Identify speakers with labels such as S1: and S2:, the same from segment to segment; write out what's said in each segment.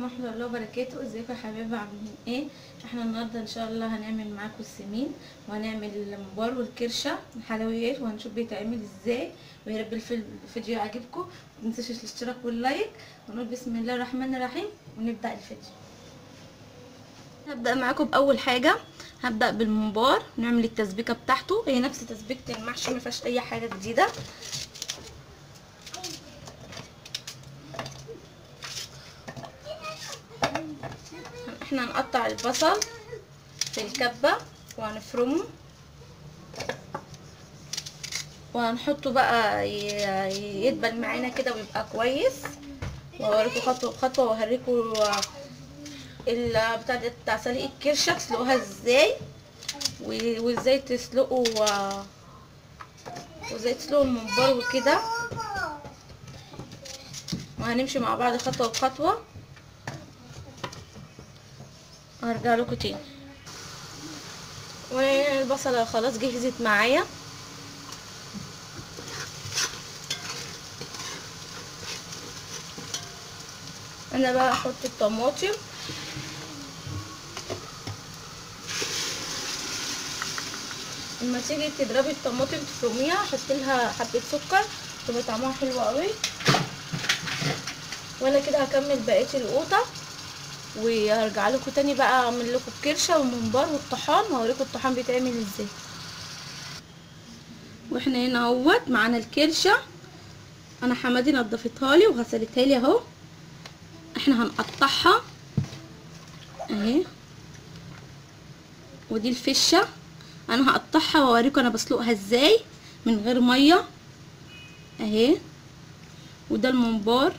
S1: ورحمة الله وبركاته ازيكم يا حبايبي عاملين ايه احنا النهارده ان شاء الله هنعمل معاكم السمين وهنعمل الممبار والكرشة الحلويات وهنشوف بيتعمل ازاي ويا رب الفيل- الفيديو يعجبكم متنسوش الاشتراك واللايك ونقول بسم الله الرحمن الرحيم ونبدأ الفيديو هبدأ معاكم بأول حاجة هبدأ بالممبار نعمل التسبيكة بتاعته هي نفس تسبيكة المحشي مفيهاش أي حاجة جديدة احنا هنقطع البصل في الكبة وهنفرمه وهنحطه بقى ي- يدبل معانا كده ويبقى كويس وهوريكم خطوة بخطوة وهوريكم ال- بتاع ده- بتاع سليق الكرشة تسلقوها ازاي و- وازاي تسلقوا وازاي تسلقوا الممبار وكده وهنمشي مع بعض خطوة بخطوة هرجع لكم تاني والبصلة خلاص جهزت معايا انا بقى احط الطماطم لما تيجي تضربي الطماطم تفرميها حطي لها حبه سكر تبقى طعمها حلو قوي وانا كده هكمل بقيه القوطه وهرجع لكم تاني بقى اعمل لكم الكرشه والممبار والطحان وهوريكم الطحان بيتعمل ازاي واحنا هنا اهوت معانا الكرشه انا حمادي نضفتها لي وغسلتها لي اهو احنا هنقطعها اهي ودي الفشه انا هقطعها واوريكم انا بسلقها ازاي من غير ميه اهي وده الممبار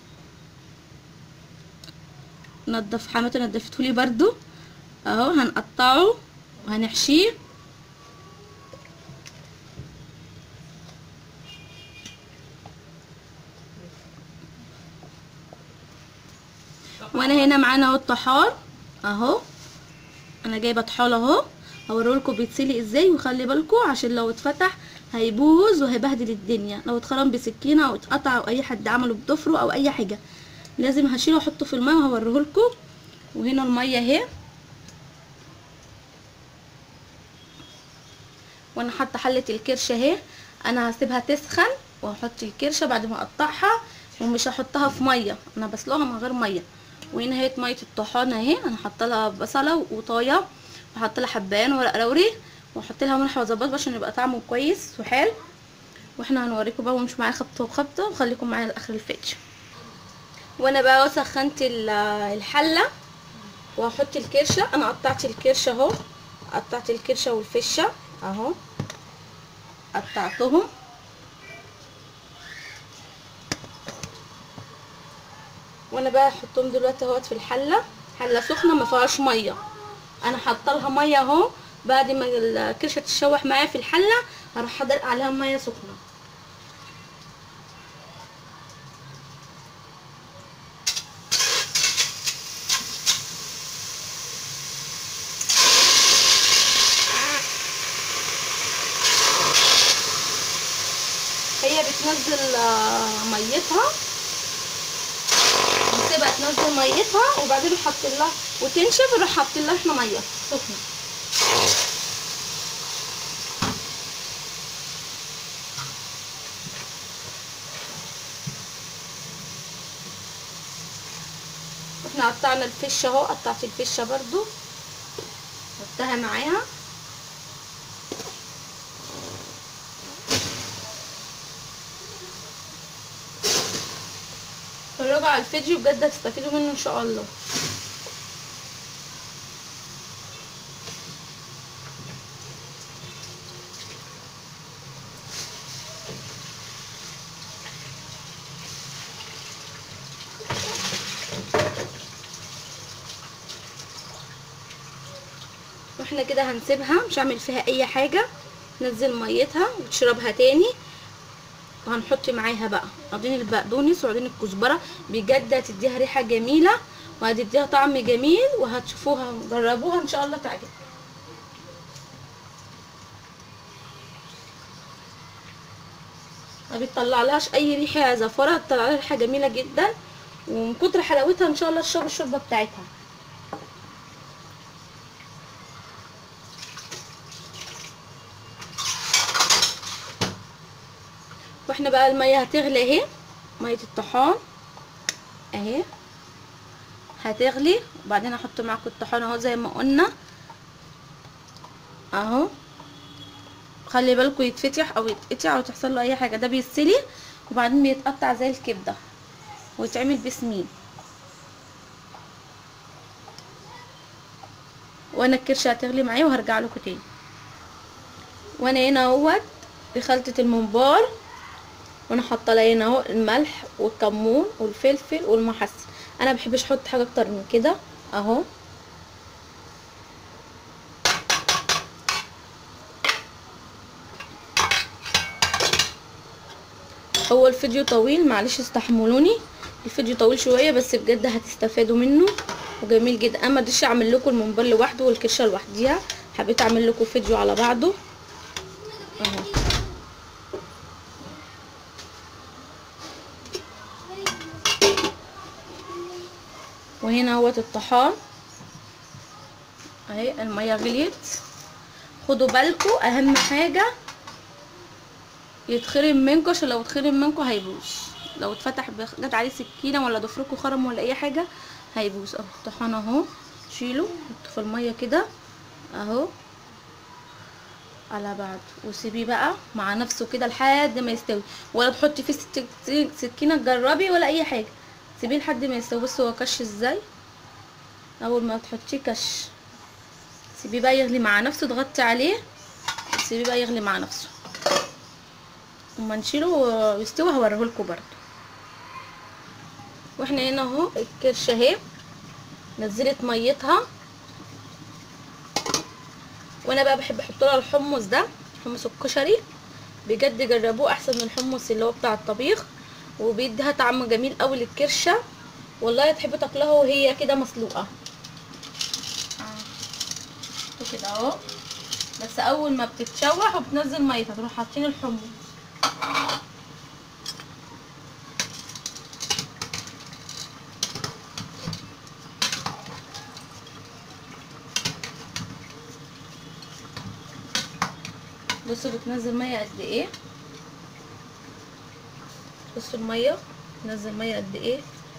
S1: نضف حماتي نضفته لي برضو اهو هنقطعه وهنحشيه وانا هنا معانا اهو الطحال اهو انا جايبه طحال اهو هوريلكم بيتسلق ازاي وخلي بالكم عشان لو اتفتح هيبوظ وهيبهدل الدنيا لو اتخرم بسكينه او اتقطع او اي حد عمله بضفره او اي حاجه لازم هشيله واحطه في الميه وهوريهولكم وهنا الميه اهي وانا حاطه حله الكرشه اهي انا هسيبها تسخن وهحط الكرشه بعد ما اقطعها ومش هحطها في ميه انا بسلقها من غير ميه وهنا اهي ميه الطحان اهي انا حاطه لها بصله وطايه وحاطه لها حبان ورق لوري واحط لها ملح واظبطها عشان يبقى طعمه كويس وحلو واحنا هنوريكم بقى ومش معايا خبطه وخبطه وخليكم معايا لاخر الفيديو وانا بقى سخنت الحله وهحط الكرشه انا قطعت الكرشه اهو قطعت الكرشه والفشه اهو قطعتهم وانا بقى احطهم دلوقتي اهوت في الحله حله سخنه ما فيهاش ميه انا حاطه لها ميه اهو بعد ما الكرشه تتشوح معايا في الحله هروح حاطه عليها ميه سخنه هي بتنزل ميتها نسيبها تنزل ميتها وبعدين نحط لها وتنشف نروح حاطين لها احنا ميه سخنه احنا قطعنا الفشه اهو قطعت الفشه برضو حطها معاها اتفرجوا على الفيديو بجد هتستفيدوا منه ان شاء الله واحنا كده هنسيبها مش هعمل فيها اي حاجه ننزل ميتها وتشربها تاني وهنحط معاها بقى عودين البقدونس وعودين الكزبره بجد هتديها ريحه جميله وهتديها طعم جميل وهتشوفوها جربوها ان شاء الله تعجبكم ما بتطلع لهاش اي ريحه زفره بتطلع لها ريحه جميله جدا ومن كتر حلاوتها ان شاء الله تشرب الشوربه بتاعتها واحنا بقى الميه هتغلي اهي ميه الطحان اهي هتغلي وبعدين احط معاكم الطحان اهو زي ما قلنا اهو خلي بالكم يتفتح او يتقطع او تحصل له اي حاجه ده بيتسلي وبعدين بيتقطع زي الكبده ويتعمل بسمين وانا الكرشه هتغلي معايا وهرجع لكم تاني وانا هنا اهوت بخلطه الممبار وانا حاطه لها هنا اهو الملح والكمون والفلفل والمحسن انا بحبش احط حاجه اكتر من كده اهو هو الفيديو طويل معلش استحملوني الفيديو طويل شويه بس بجد هتستفادوا منه وجميل جدا انا مرضتش اعمل لكم الممبار لوحده والكرشه لوحديها حبيت اعمل لكم فيديو على بعضه اهو وهنا اهوت الطحان اهي الميه غليت خدوا بالكم اهم حاجه يتخرم منكم عشان لو اتخرم منكم هيبوظ لو اتفتح بخ- جت عليه سكينه ولا ضفركم خرم ولا اي حاجه هيبوظ اهو الطحان اهو شيله حطه في الميه كده اهو على بعض وسيبيه بقى مع نفسه كده لحد ما يستوي ولا تحطي فيه ست- سكينه تجربي ولا اي حاجه سيبيه لحد ما يستوي بصوا هو كش ازاي اول ما تحطيه كش سيبيه بقى يغلي مع نفسه تغطي عليه سيبيه بقى يغلي مع نفسه اما نشيله ويستوي هوريهولكوا برضو واحنا هنا اهو الكرشه اهي نزلت ميتها وانا بقى بحب احط لها الحمص ده حمص الكشري بجد جربوه احسن من الحمص اللي هو بتاع الطبيخ وبيديها طعم جميل قوي للكرشه والله تحبوا تاكلوها وهي كده مسلوقه آه. كده اهو بس اول ما بتتشوح وبتنزل ميتها تروح حاطين الحمص بصوا بتنزل ميه قد ايه بصوا الميه بتنزل ميه قد ايه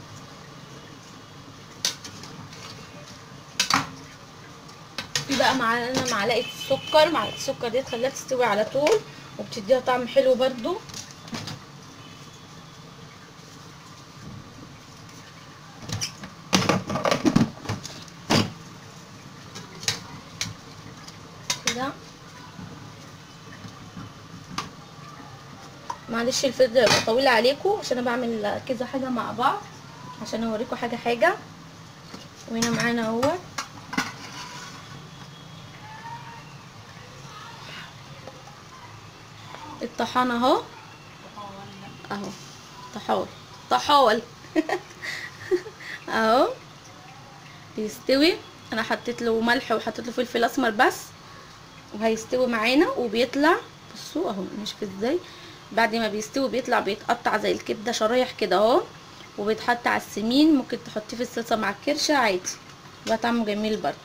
S1: في بقى معانا معلقه السكر معلقه السكر دي تخليها تستوي على طول وبتديها طعم حلو برضو كده معلش الفيديو هيبقى طويل عليكم عشان انا بعمل كذا حاجه مع بعض عشان اوريكم حاجه حاجه وهنا معانا اهو الطحان اهو اهو طحال طحال اهو بيستوي انا حطيت له ملح وحطيت له فلفل اسمر بس وهيستوي معانا وبيطلع بصوا اهو نشف ازاي بعد ما بيستوي بيطلع بيتقطع زي الكبده شرايح كده اهو وبيتحط على السمين ممكن تحطيه في الصلصه مع الكرشه عادي بقى طعمه جميل برضه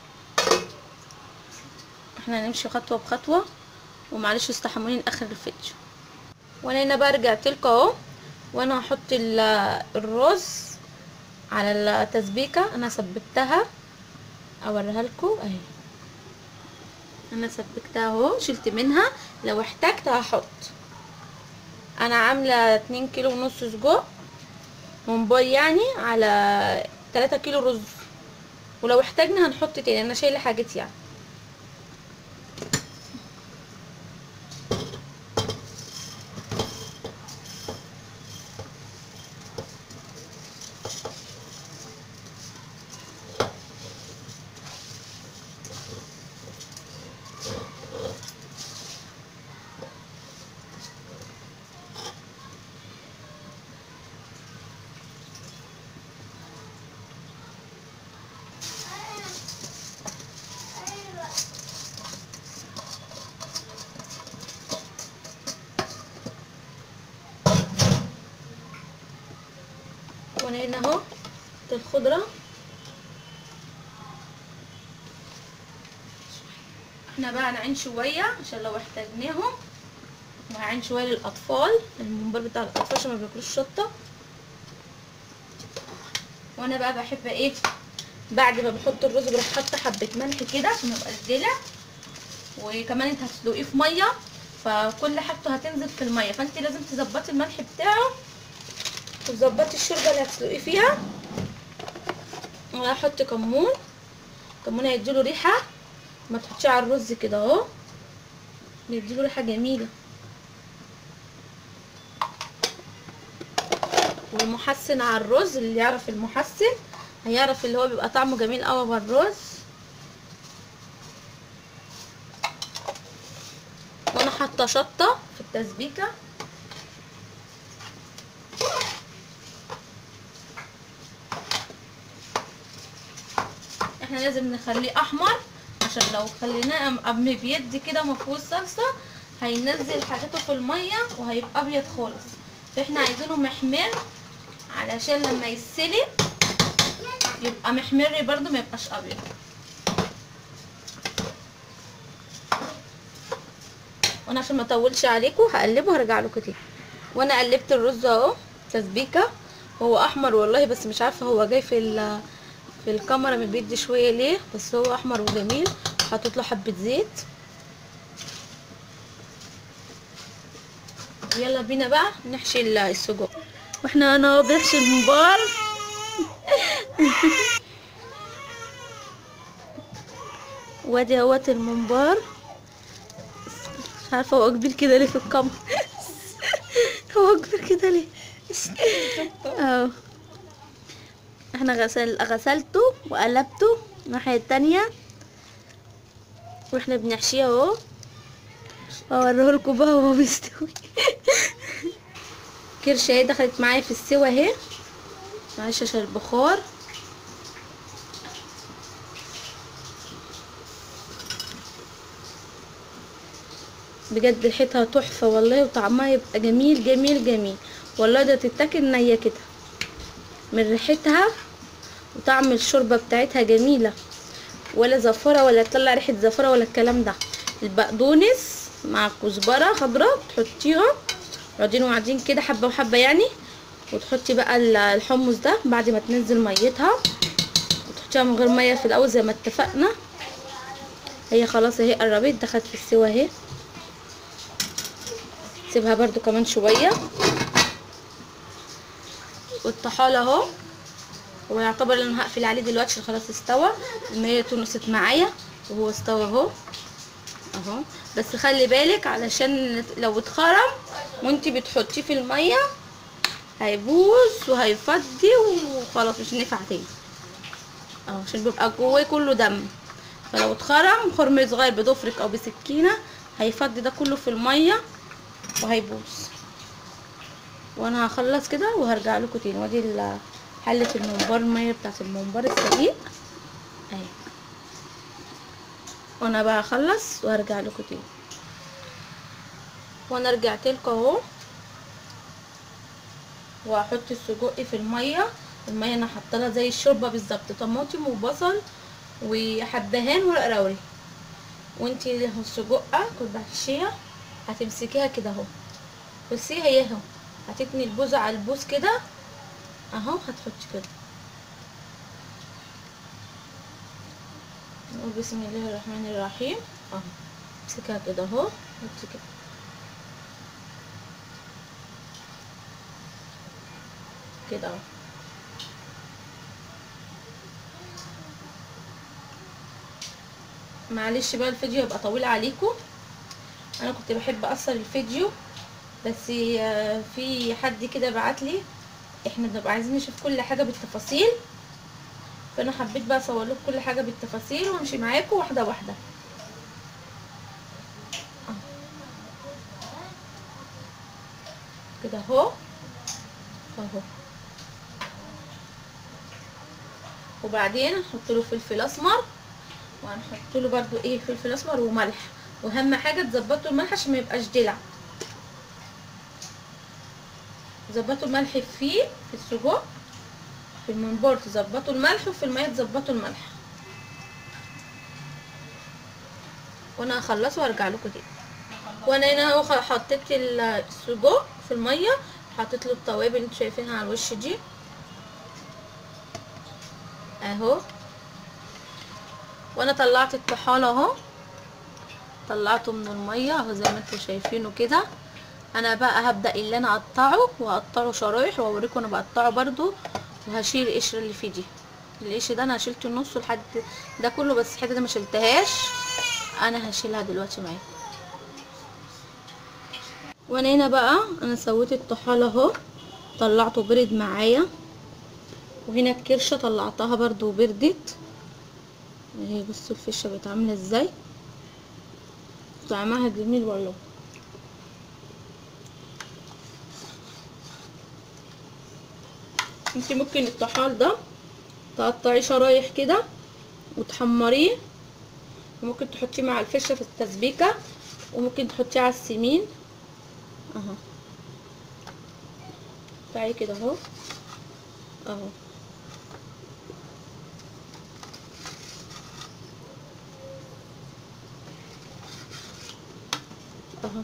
S1: احنا هنمشي خطوه بخطوه ومعلش استحملوني لاخر الفيديو وانا هنا بقى رجعت لكم اهو وانا هحط ال- الرز على التسبيكه انا سبكتها اوريها لكم اهي انا سبكتها اهو شلت منها لو احتجت هحط انا عامله 2 كيلو ونص سجق ممبار يعني على 3 كيلو رز ولو احتاجنا هنحط تاني انا شايله حاجتي يعني هنا اهو الخضره احنا بقى هنعين شويه عشان لو احتاجناهم وهعين شويه للاطفال المنبار بتاع الاطفال عشان ما بياكلوش شطه وانا بقى بحب ايه بعد ما بحط الرز بروح حاطه حبه ملح كده عشان يبقى الدلع وكمان انت هتسلقيه في ميه فكل حاجته هتنزل في الميه فانت لازم تظبطي الملح بتاعه وتظبطي الشوربه اللي هتسلقيه فيها وهحط كمون كمون هيديله ريحه ما تحطيه على الرز كده اهو بيديله ريحه جميله والمحسن على الرز اللي يعرف المحسن هيعرف اللي هو بيبقى طعمه جميل قوي بالرز وانا حاطه شطه في التسبيكه احنا لازم نخليه احمر عشان لو خليناه ام بيدي كده مفهوش صلصه هينزل حاجاته في الميه وهيبقى ابيض خالص فاحنا عايزينه محمر علشان لما يتسلق يبقى محمر برضو ما يبقاش ابيض وانا عشان ما اطولش عليكم هقلبه وهرجع لكم تاني وانا قلبت الرز اهو تسبيكه هو احمر والله بس مش عارفه هو جاي في ال في الكاميرا مبيدي شويه ليه بس هو احمر وجميل حطيت له حبه زيت يلا بينا بقى نحشي السجق واحنا انا بنحشي الممبار وادي اهوت الممبار مش عارفه هو كبير كده ليه في الكاميرا هو كبير كده ليه اهو احنا غسل غسلته وقلبته الناحيه التانية واحنا بنحشيه اهو اوريهولكوا بقى وهو بيستوي كرشه اهي دخلت معايا في السوا اهي معلش عشان البخار بجد ريحتها تحفه والله وطعمها يبقى جميل جميل جميل والله ده تتاكل نيه كده من ريحتها وطعم الشوربه بتاعتها جميله ولا زفره ولا تطلع ريحه زفره ولا الكلام ده البقدونس مع كزبره خضراء تحطيها بعدين وبعدين كده حبه وحبه يعني وتحطي بقى الحمص ده بعد ما تنزل ميتها وتحطيها من غير ميه في الاول زي ما اتفقنا هي خلاص اهي قربت دخلت في السوا اهي سيبها برده كمان شويه والطحال اهو هو يعتبر ان انا هقفل عليه دلوقتي عشان خلاص استوى الميه تنست معايا وهو استوى اهو اهو بس خلي بالك علشان لو اتخرم وانتي بتحطيه في الميه هيبوظ وهيفضي وخلاص مش نافع تاني اهو عشان بيبقى جواه كله دم فلو اتخرم خرم صغير بضفرك او بسكينه هيفضي ده كله في الميه وهيبوظ وانا هخلص كده وهرجع لكم تاني وادي حله الممبار الميه بتاعت الممبار السليق اهي وانا بقى اخلص وهرجع لكم تاني وانا رجعت لكم اهو وهحط السجق في الميه الميه انا حاطه لها زي الشوربه بالظبط طماطم وبصل وحبهان ورق لوري وانتي السجقه كنت بحشيها هتمسكيها كده اهو بصي هي اهو هتتني البوز على البوز كده اهو هتحطي كده نقول بسم الله الرحمن الرحيم اهو امسكها كده اهو حطي كده كده اهو معلش بقى الفيديو يبقى طويل عليكم انا كنت بحب اقصر الفيديو بس في حد كده بعتلي احنا بنبقى عايزين نشوف كل حاجه بالتفاصيل فانا حبيت بقى اصور لكم كل حاجه بالتفاصيل وامشي معاكم واحده واحده كده اهو اهو وبعدين نحط له فلفل اسمر وهنحط له برده ايه فلفل اسمر وملح واهم حاجه تظبطوا الملح عشان ما يبقاش دلع ظبطوا الملح فيه في السجق في المنبار تظبطوا الملح وفي الميه تظبطوا الملح وانا هخلصه وارجع لكم تاني وانا هنا اهو خ- حطيت ال- السجق في الميه حطيت له التوابل اللي انتوا شايفينها على الوش دي اهو وانا طلعت الطحال اهو طلعته من الميه اهو زي ما انتوا شايفينه كده انا بقى هبدا اللي انا اقطعه واقطعه شرايح واوريكم انا بقطعه برضو وهشيل القشر اللي فيه دي القشر ده انا شلته نصه لحد ده كله بس الحته دي ما شلتهاش انا هشيلها دلوقتي معاكم وانا هنا بقى انا سويت الطحال اهو طلعته برد معايا وهنا الكرشه طلعتها برضو بردت اهي بصوا الفشه بقت عامله ازاي طعمها جميل والله انت ممكن الطحال ده تقطعيه شرايح كده وتحمريه وممكن تحطيه مع الفشه في التسبيكه وممكن تحطيه على السمين اهو تعالي كده اهو اهو اهو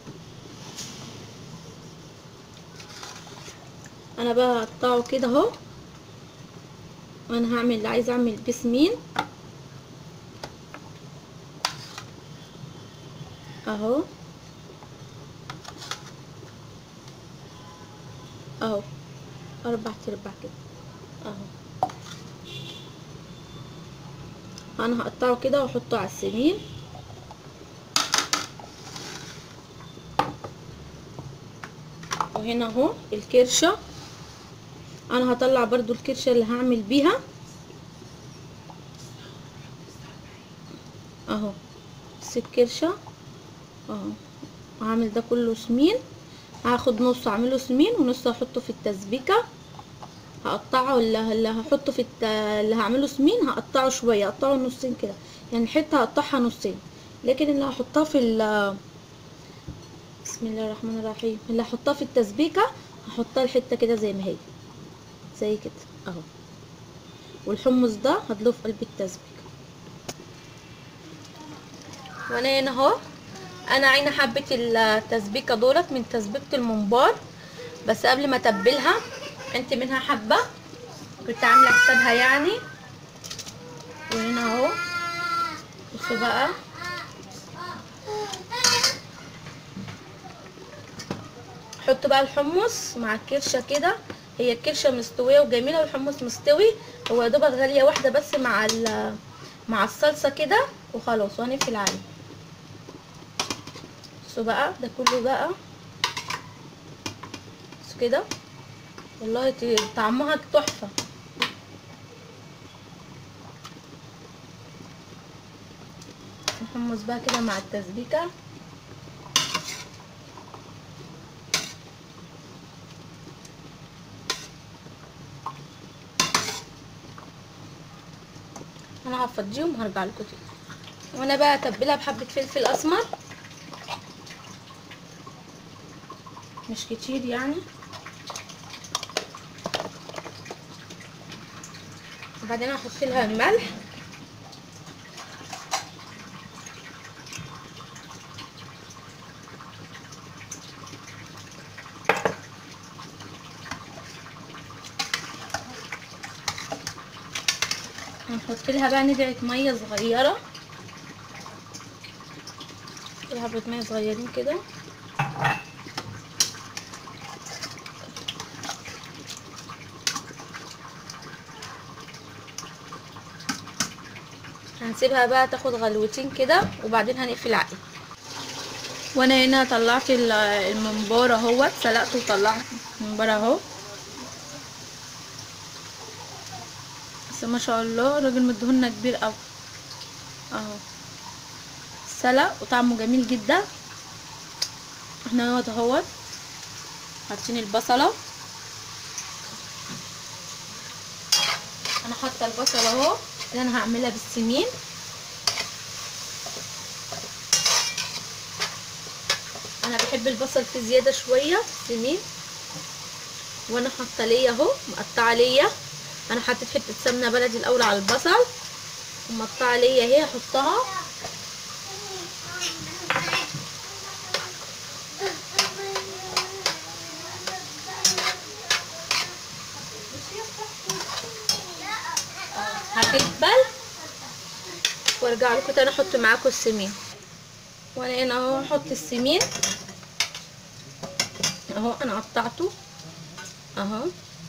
S1: انا بقى هقطعه كده اهو وانا هعمل اللي عايزه اعمل بسمين اهو اهو اربع ارباع كده اهو انا هقطعه كده واحطه على السمين وهنا اهو الكرشه انا هطلع برضو الكرشه اللي هعمل بيها اهو بس الكرشه اهو هعمل ده كله سمين هاخد نص اعمله سمين ونص هحطه في التسبيكه هقطعه اللي, اللي هحطه في الت... اللي هعمله سمين هقطعه شويه اقطعه نصين كده يعني حته هقطعها نصين لكن اللي هحطها في ال... بسم الله الرحمن الرحيم اللي هحطها في التسبيكه هحطها الحته كده زي ما هي زي كده اهو والحمص ده هضيفه في قلب التسبيكه وانا هنا اهو انا عاينه حبه التسبيكه دولت من تسبيكه الممبار بس قبل ما اتبلها انت منها حبه كنت عامله حسابها يعني وهنا اهو بصوا بقى حط بقى الحمص مع الكرشه كده هي الكرشه مستويه وجميله والحمص مستوي هو يا دوبك غاليه واحده بس مع مع الصلصه كده وخلاص وهنقفل عليه بصوا بقى ده كله بقى بصوا كده والله طعمها تحفه نحمص بقى كده مع التسبيكه انا هفضيهم وهرجع لكم تاني وانا بقى اتبلها بحبه فلفل اسمر مش كتير يعني وبعدين هحط لها الملح هنحط لها بقى ندعه ميه صغيره حبه ميه صغيرين كده هنسيبها بقى تاخد غلوتين كده وبعدين هنقفل عليه وانا هنا طلعت الممبار اهوت سلقته وطلعت الممبار اهو بس ما شاء الله الراجل مدهولنا كبير قوي اهو سلق وطعمه جميل جدا احنا اهوت اهوت حاطين البصله انا حاطه البصله اهو اللي انا هعملها بالسمين انا بحب البصل فيه زياده شويه سمين وانا حاطه ليا اهو مقطعه ليا انا حطيت حته سمنه بلدي الاول على البصل ومقطعه ليا اهي احطها هتدبل وارجع لكم تاني احط معاكم السمين وانا هنا اهو احط السمين اهو انا قطعته اهو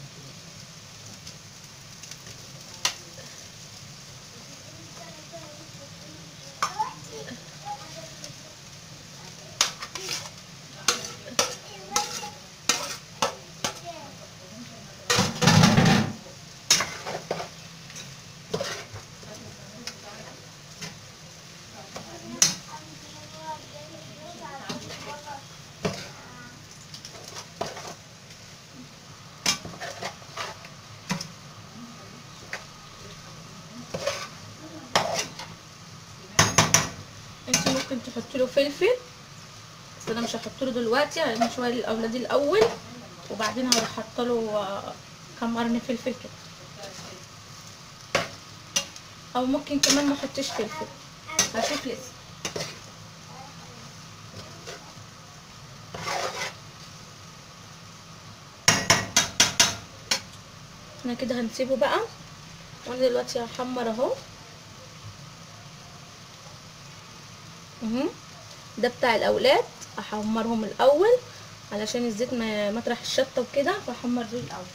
S1: انت ممكن تحطي له فلفل بس انا مش هحط له دلوقتي يعني شويه للاولاد الاول وبعدين هروح حاطه له آه، كام قرن فلفل كده او ممكن كمان ما احطش فلفل هشوف لسه احنا كده هنسيبه بقى وانا دلوقتي هحمر اهو اهو ده بتاع الاولاد احمرهم الاول علشان الزيت ما مطرح الشطه وكده فاحمر دول الاول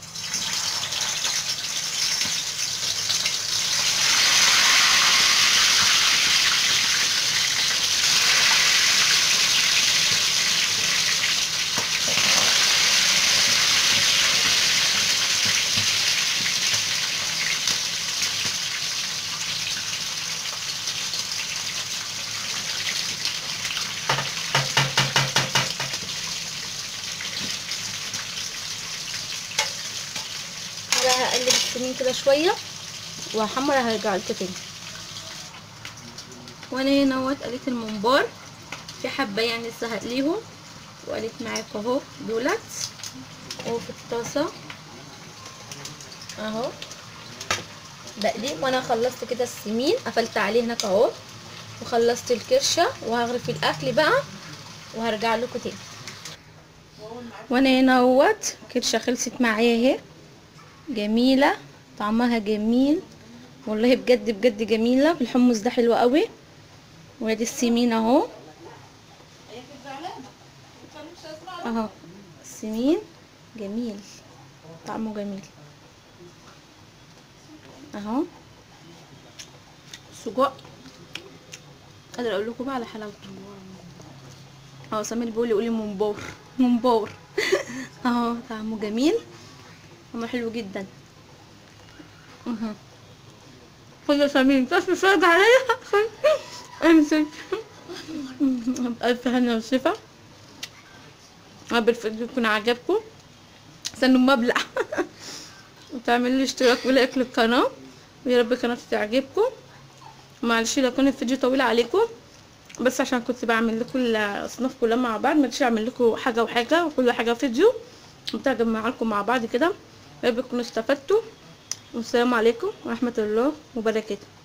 S1: على هقلب السمين كده شويه وهحمر هرجع لكم تاني وانا هنا اهوت قليت الممبار في حبه يعني لسه هقليهم وقليت معاكم اهو دولت اهو في الطاسه اهو بقلي وانا خلصت كده السمين قفلت عليه هناك اهو وخلصت الكرشه وهغرف الاكل بقى وهرجع لكم تاني وانا هنا اهوت كرشه خلصت معايا اهي جميلة طعمها جميل والله بجد بجد جميلة الحمص ده حلو قوي وادي السمين اهو اهو السمين جميل طعمه جميل اهو سجق قادر اقول لكم بقى على حلاوته اه سمير بيقول يقول لي منبار منبار اهو طعمه جميل طعمه حلو جدا اها خد يا سمير بس تفرج عليا امسك بألف هنا وشفا قبل الفيديو يكون عجبكم استنوا ما ابلع وتعملوا لي اشتراك ولايك للقناه ويا رب القناه تعجبكم معلش لو كان الفيديو طويل عليكم بس عشان كنت بعمل لكم الاصناف كلها مع بعض ما اعمل لكم حاجه وحاجه وكل حاجه فيديو متجمعلكم مع بعض كده يا رب تكونوا استفدتوا والسلام عليكم ورحمه الله وبركاته